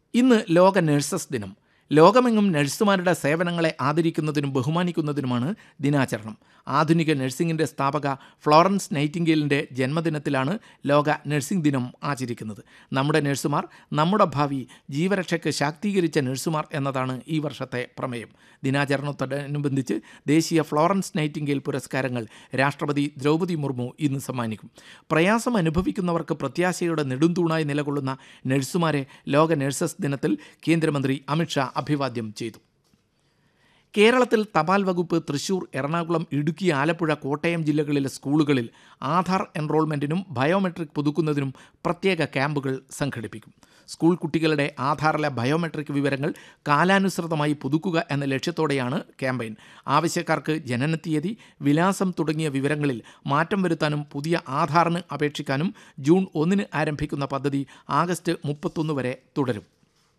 ഇന്ന് ലോക നഴ്സസ് ദിനം ലോകമെങ്ങും നഴ്സുമാരുടെ സേവനങ്ങളെ ആദരിക്കുന്നതിനും ബഹുമാനിക്കുന്നതിനുമാണ് ദിനാചരണം ആധുനിക നഴ്സിംഗിൻ്റെ സ്ഥാപക ഫ്ലോറൻസ് നൈറ്റിംഗേലിൻ്റെ ജന്മദിനത്തിലാണ് ലോക നഴ്സിംഗ് ദിനം ആചരിക്കുന്നത് നമ്മുടെ നഴ്സുമാർ നമ്മുടെ ഭാവി ജീവരക്ഷയ്ക്ക് ശാക്തീകരിച്ച നഴ്സുമാർ എന്നതാണ് ഈ വർഷത്തെ പ്രമേയം ദിനാചരണത്തോടനുബന്ധിച്ച് ദേശീയ ഫ്ലോറൻസ് നൈറ്റിംഗേൽ പുരസ്കാരങ്ങൾ രാഷ്ട്രപതി ദ്രൗപദി മുർമു ഇന്ന് സമ്മാനിക്കും പ്രയാസം അനുഭവിക്കുന്നവർക്ക് പ്രത്യാശയുടെ നെടുന്തൂണായി നിലകൊള്ളുന്ന നഴ്സുമാരെ ലോക നഴ്സസ് ദിനത്തിൽ കേന്ദ്രമന്ത്രി അമിത്ഷാ അഭിവാദ്യം ചെയ്തു കേരളത്തിൽ തപാൽ വകുപ്പ് തൃശൂർ എറണാകുളം ഇടുക്കി ആലപ്പുഴ കോട്ടയം ജില്ലകളിലെ സ്കൂളുകളിൽ ആധാർ എൻറോൾമെൻറ്റിനും ബയോമെട്രിക് പുതുക്കുന്നതിനും പ്രത്യേക ക്യാമ്പുകൾ സംഘടിപ്പിക്കും സ്കൂൾ കുട്ടികളുടെ ആധാറിലെ ബയോമെട്രിക് വിവരങ്ങൾ കാലാനുസൃതമായി പുതുക്കുക എന്ന ലക്ഷ്യത്തോടെയാണ് ക്യാമ്പയിൻ ആവശ്യക്കാർക്ക് ജനനത്തീയതി വിലാസം തുടങ്ങിയ വിവരങ്ങളിൽ മാറ്റം വരുത്താനും പുതിയ ആധാറിന് അപേക്ഷിക്കാനും ജൂൺ ഒന്നിന് ആരംഭിക്കുന്ന പദ്ധതി ആഗസ്റ്റ് മുപ്പത്തൊന്ന് വരെ തുടരും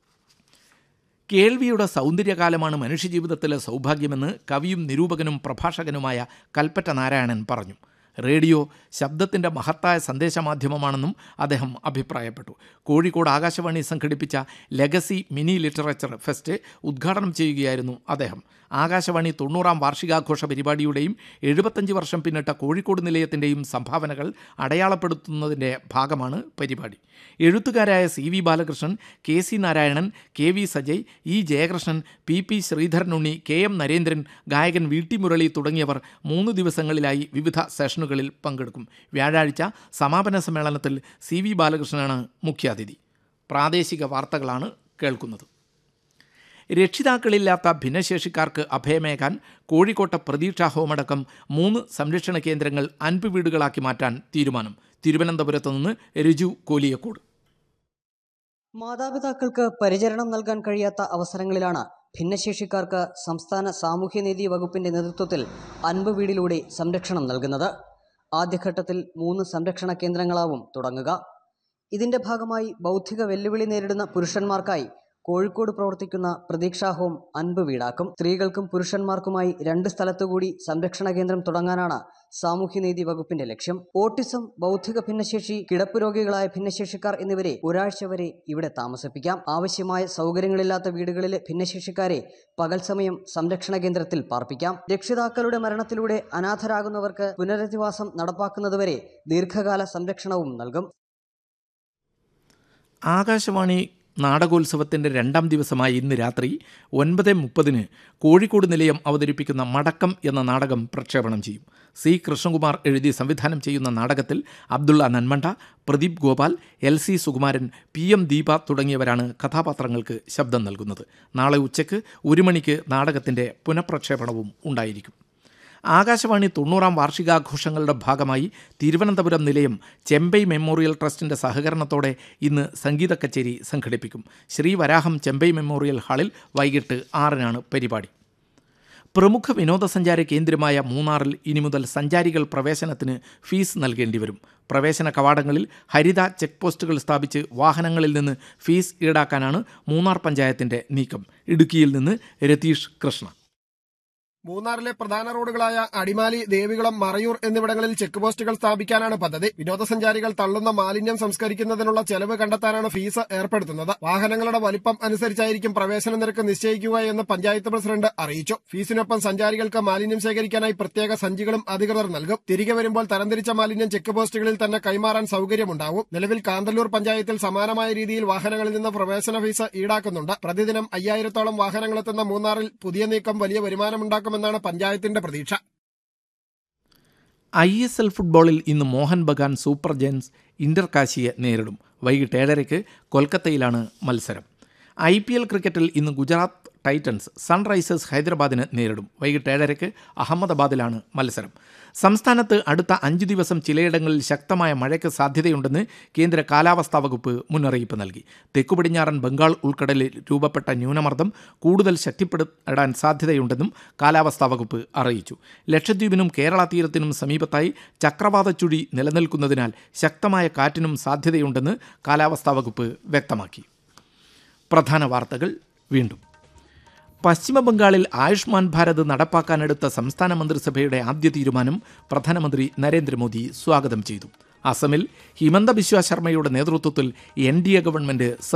കേൾവിയുടെ സൗന്ദര്യകാലമാണ് മനുഷ്യജീവിതത്തിലെ സൗഭാഗ്യമെന്ന് കവിയും നിരൂപകനും പ്രഭാഷകനുമായ കൽപ്പറ്റ നാരായണൻ പറഞ്ഞു റേഡിയോ ശബ്ദത്തിൻ്റെ മഹത്തായ സന്ദേശമാധ്യമമാണെന്നും അദ്ദേഹം അഭിപ്രായപ്പെട്ടു കോഴിക്കോട് ആകാശവാണി സംഘടിപ്പിച്ച ലെഗസി മിനി ലിറ്ററേച്ചർ ഫെസ്റ്റ് ഉദ്ഘാടനം ചെയ്യുകയായിരുന്നു അദ്ദേഹം ആകാശവാണി തൊണ്ണൂറാം വാർഷികാഘോഷ പരിപാടിയുടെയും എഴുപത്തഞ്ച് വർഷം പിന്നിട്ട കോഴിക്കോട് നിലയത്തിൻ്റെയും സംഭാവനകൾ അടയാളപ്പെടുത്തുന്നതിൻ്റെ ഭാഗമാണ് പരിപാടി എഴുത്തുകാരായ C V Balakrishnan K C Narayanan K V Sajay E Jayakrishnan P P Sreedharanunni K M Narendran ഗായകൻ വി ടി മുരളി തുടങ്ങിയവർ മൂന്ന് ദിവസങ്ങളിലായി വിവിധ സെഷനുകളിൽ പങ്കെടുക്കും വ്യാഴാഴ്ച സമാപന സമ്മേളനത്തിൽ സി വി ബാലകൃഷ്ണനാണ് മുഖ്യാതിഥി പ്രാദേശിക വാർത്തകളാണ് കേൾക്കുന്നത് രക്ഷിതാക്കളില്ലാത്ത ഭിന്നശേഷിക്കാർക്ക് അഭയമേകാൻ കോഴിക്കോട്ടെ പ്രതീക്ഷാ ഹോമടക്കം മൂന്ന് സംരക്ഷണ കേന്ദ്രങ്ങൾ അൻപ് വീടുകളാക്കി മാറ്റാൻ തീരുമാനം തിരുവനന്തപുരത്ത് നിന്ന് രജു കോലിയക്കോട് മാതാപിതാക്കൾക്ക് പരിചരണം നൽകാൻ കഴിയാത്ത അവസരങ്ങളിലാണ് ഭിന്നശേഷിക്കാർക്ക് സംസ്ഥാന സാമൂഹ്യനീതി വകുപ്പിന്റെ നേതൃത്വത്തിൽ അൻപ് വീടിലൂടെ സംരക്ഷണം നൽകുന്നത് ആദ്യഘട്ടത്തിൽ മൂന്ന് സംരക്ഷണ കേന്ദ്രങ്ങളാവും തുടങ്ങുക ഇതിന്റെ ഭാഗമായി ബൗദ്ധിക വെല്ലുവിളി നേരിടുന്ന പുരുഷന്മാർക്കായി കോഴിക്കോട് പ്രവർത്തിക്കുന്ന പ്രതീക്ഷാ ഹോം അൻപ് വീടാക്കും സ്ത്രീകൾക്കും പുരുഷന്മാർക്കുമായി രണ്ട് സ്ഥലത്തുകൂടി സംരക്ഷണ കേന്ദ്രം തുടങ്ങാനാണ് സാമൂഹ്യനീതി വകുപ്പിന്റെ ലക്ഷ്യം ഓട്ടിസം ബൗദ്ധിക ഭിന്നശേഷി കിടപ്പ് രോഗികളായ ഭിന്നശേഷിക്കാർ എന്നിവരെ ഒരാഴ്ച വരെ ഇവിടെ താമസിപ്പിക്കാം ആവശ്യമായ സൗകര്യങ്ങളില്ലാത്ത വീടുകളിലെ ഭിന്നശേഷിക്കാരെ പകൽ സമയം സംരക്ഷണ കേന്ദ്രത്തിൽ പാർപ്പിക്കാം രക്ഷിതാക്കളുടെ മരണത്തിലൂടെ അനാഥരാകുന്നവർക്ക് പുനരധിവാസം നടപ്പാക്കുന്നതുവരെ ദീർഘകാല സംരക്ഷണവും നൽകും ആകാശവാണി നാടകോത്സവത്തിൻ്റെ രണ്ടാം ദിവസമായ ഇന്ന് രാത്രി ഒൻപത് മുപ്പതിന് കോഴിക്കോട് നിലയം അവതരിപ്പിക്കുന്ന മടക്കം എന്ന നാടകം പ്രക്ഷേപണം ചെയ്യും സി കൃഷ്ണകുമാർ എഴുതി സംവിധാനം ചെയ്യുന്ന നാടകത്തിൽ Abdulla Nanmanda Pradeep Gopal L C Sukumaran P M Deepa തുടങ്ങിയവരാണ് കഥാപാത്രങ്ങൾക്ക് ശബ്ദം നൽകുന്നത് നാളെ ഉച്ചയ്ക്ക് ഒരു മണിക്ക് നാടകത്തിൻ്റെ പുനഃപ്രക്ഷേപണവും ഉണ്ടായിരിക്കും ആകാശവാണി തൊണ്ണൂറാം വാർഷികാഘോഷങ്ങളുടെ ഭാഗമായി തിരുവനന്തപുരം നിലയം ചെമ്പൈ മെമ്മോറിയൽ ട്രസ്റ്റിൻ്റെ സഹകരണത്തോടെ ഇന്ന് സംഗീത കച്ചേരി സംഘടിപ്പിക്കും ശ്രീവരാഹം ചെമ്പൈ മെമ്മോറിയൽ ഹാളിൽ വൈകിട്ട് ആറിനാണ് പരിപാടി പ്രമുഖ വിനോദസഞ്ചാര കേന്ദ്രമായ മൂന്നാറിൽ ഇനി മുതൽ സഞ്ചാരികൾ പ്രവേശനത്തിന് ഫീസ് നൽകേണ്ടി വരും പ്രവേശന കവാടങ്ങളിൽ ഹരിത ചെക്ക് പോസ്റ്റുകൾ സ്ഥാപിച്ച് വാഹനങ്ങളിൽ നിന്ന് ഫീസ് ഈടാക്കാനാണ് മൂന്നാർ പഞ്ചായത്തിൻ്റെ നീക്കം ഇടുക്കിയിൽ നിന്ന് രതീഷ് കൃഷ്ണ മൂന്നാറിലെ പ്രധാന റോഡുകളായ അടിമാലി ദേവികുളം മറയൂർ എന്നിവിടങ്ങളിൽ ചെക്ക് പോസ്റ്റുകൾ സ്ഥാപിക്കാനാണ് പദ്ധതി വിനോദസഞ്ചാരികൾ തള്ളുന്ന മാലിന്യം സംസ്കരിക്കുന്നതിനുള്ള ചെലവ് കണ്ടെത്താനാണ് ഫീസ് ഏർപ്പെടുത്തുന്നത് വാഹനങ്ങളുടെ വലിപ്പം അനുസരിച്ചായിരിക്കും പ്രവേശന നിരക്ക് നിശ്ചയിക്കുക എന്ന് പഞ്ചായത്ത് പ്രസിഡന്റ് അറിയിച്ചു ഫീസിനൊപ്പം സഞ്ചാരികൾക്ക് മാലിന്യം ശേഖരിക്കാനായി പ്രത്യേക സഞ്ചികളും അധികൃതർ നൽകും തിരികെ വരുമ്പോൾ തരംതിരിച്ച മാലിന്യം ചെക്ക് പോസ്റ്റുകളിൽ തന്നെ കൈമാറാൻ സൗകര്യമുണ്ടാവും നിലവിൽ കാന്തല്ലൂർ പഞ്ചായത്തിൽ സമാനമായ രീതിയിൽ വാഹനങ്ങളിൽ നിന്ന് പ്രവേശന ഫീസ് ഈടാക്കുന്നുണ്ട് പ്രതിദിനം അയ്യായിരത്തോളം വാഹനങ്ങളെത്തുന്ന മൂന്നാറിൽ പുതിയ നീക്കം വലിയ വരുമാനമുണ്ടാക്കുമെന്നാണ് പഞ്ചായത്തിന്റെ പ്രതീക്ഷ ഐ എസ് എൽ ഫുട്ബോളിൽ ഇന്ന് Mohun Bagan super giants inter കാശിയെ നേരിടും വൈകിട്ട് ഏഴരയ്ക്ക് കൊൽക്കത്തയിലാണ് മത്സരം ഐ പി എൽ ക്രിക്കറ്റിൽ ഇന്ന് ഗുജറാത്ത് ടൈറ്റൻസ് സൺറൈസേഴ്സ് ഹൈദരാബാദിനെ നേരിടും വൈകിട്ട് ഏഴരയ്ക്ക് അഹമ്മദാബാദിലാണ് മത്സരം സംസ്ഥാനത്ത് അടുത്ത അഞ്ച് ദിവസം ചിലയിടങ്ങളിൽ ശക്തമായ മഴയ്ക്ക് സാധ്യതയുണ്ടെന്ന് കേന്ദ്ര കാലാവസ്ഥാ വകുപ്പ് മുന്നറിയിപ്പ് നൽകി തെക്കു പടിഞ്ഞാറൻ ബംഗാൾ ഉൾക്കടലിൽ രൂപപ്പെട്ട ന്യൂനമർദ്ദം കൂടുതൽ ശക്തിപ്പെടാൻ സാധ്യതയുണ്ടെന്നും കാലാവസ്ഥാ വകുപ്പ് അറിയിച്ചു ലക്ഷദ്വീപിനും കേരള തീരത്തിനും സമീപത്തായി ചക്രവാത ചുഴി നിലനിൽക്കുന്നതിനാൽ ശക്തമായ കാറ്റിനും സാധ്യതയുണ്ടെന്ന് കാലാവസ്ഥാ വകുപ്പ് വ്യക്തമാക്കി പ്രധാന വാർത്തകൾ വീണ്ടും പശ്ചിമ ബംഗാളിൽ ആയുഷ്മാൻ ഭാരത് നടപ്പാക്കാനെടുത്ത സംസ്ഥാന മന്ത്രിസഭയുടെ ആദ്യ തീരുമാനം പ്രധാനമന്ത്രി നരേന്ദ്രമോദി സ്വാഗതം ചെയ്തു അസമിൽ ഹിമന്ത ബിശ്വ ശർമ്മയുടെ നേതൃത്വത്തിൽ എൻ ഡി എ ഗവൺമെന്റ്